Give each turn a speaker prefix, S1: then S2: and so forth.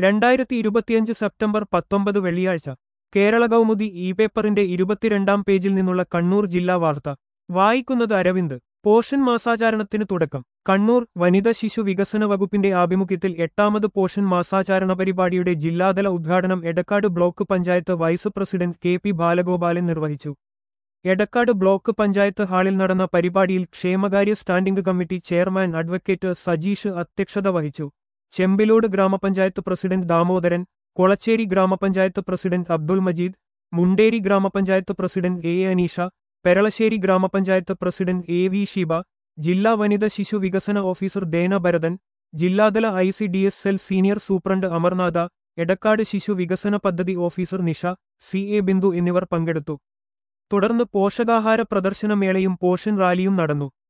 S1: രണ്ടായിരത്തി ഇരുപത്തിയഞ്ച് സെപ്റ്റംബർ പത്തൊമ്പത് വെള്ളിയാഴ്ച കേരള കൗമുദി ഇ പേപ്പറിന്റെ ഇരുപത്തിരണ്ടാം പേജിൽ നിന്നുള്ള കണ്ണൂർ ജില്ലാ വാർത്ത വായിക്കുന്നത് അരവിന്ദ് പോഷൻ മാസാചാരണത്തിന് തുടക്കം കണ്ണൂർ വനിത ശിശു വികസന വകുപ്പിന്റെ ആഭിമുഖ്യത്തിൽ എട്ടാമത് പോഷൻ മാസാചാരണ പരിപാടിയുടെ ജില്ലാതല ഉദ്ഘാടനം Edakkad block panchayat vice president K P Balagopalan നിർവഹിച്ചു എടക്കാട് ബ്ലോക്ക് പഞ്ചായത്ത് ഹാളിൽ നടന്ന പരിപാടിയിൽ ക്ഷേമകാര്യ standing committee chairman advocate Sajeesh അധ്യക്ഷത വഹിച്ചു ചെമ്പിലോട് ഗ്രാമപഞ്ചായത്ത് പ്രസിഡന്റ് ദാമോദരൻ കൊളച്ചേരി ഗ്രാമപഞ്ചായത്ത് പ്രസിഡന്റ് അബ്ദുൾ മജീദ് മുണ്ടേരി ഗ്രാമപഞ്ചായത്ത് പ്രസിഡന്റ് എ അനീഷ പെരളശ്ശേരി ഗ്രാമപഞ്ചായത്ത് പ്രസിഡന്റ് എ വി ഷീബ ജില്ലാ വനിത ശിശു വികസന ഓഫീസർ ദേന ഭരതൻ ജില്ലാതല I C D S L senior superintendent Amarnath Edakkad ശിശു വികസന പദ്ധതി officer Nisha C A Bindu എന്നിവർ പങ്കെടുത്തു തുടർന്ന് പോഷകാഹാര പ്രദർശനമേളയും പോഷൻ റാലിയും നടന്നു